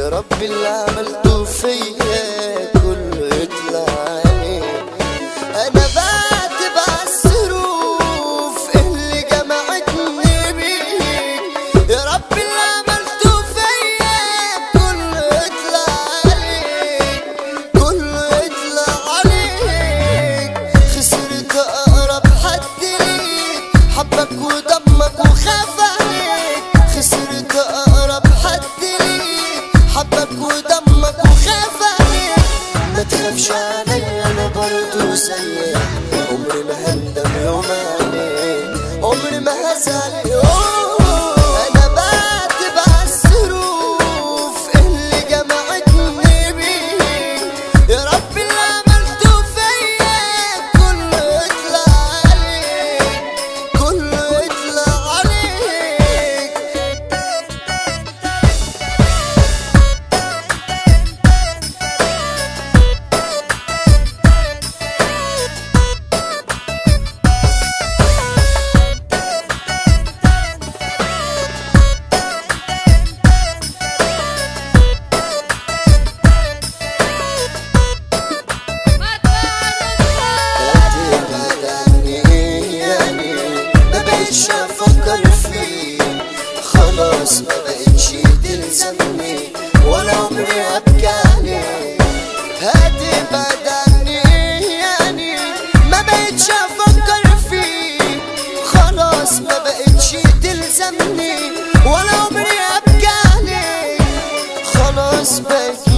يا رب اللي عملته فيا كله يطلع عليك انا بكتب عالظروف اللي جمعتني بيك يا رب اللي عملته فيا كله يطلع عليك كله يطلع عليك خسرت اقرب حد ليك حبك ودمك وخاف عليك خسرت اقرب حد ليك حبك ودمك وخاف عليك ما تخافش عليا انا برضه زيك عمري ما هندم يوم عليك عمري ما هزعل يوم انا بكتب عالظروف اللي جمعتني بيك يا رب اللي عملته فيا كله يطلع عليك كله يطلع عليك يعني ما بقتش افكر فيه خلاص ما بقتش تلزمني ولا عمري ابكي عليه هتبعد عني يعني ما بقتش افكر فيه خلاص ما بقتش تلزمني ولا عمري ابكي عليه خلاص بقيت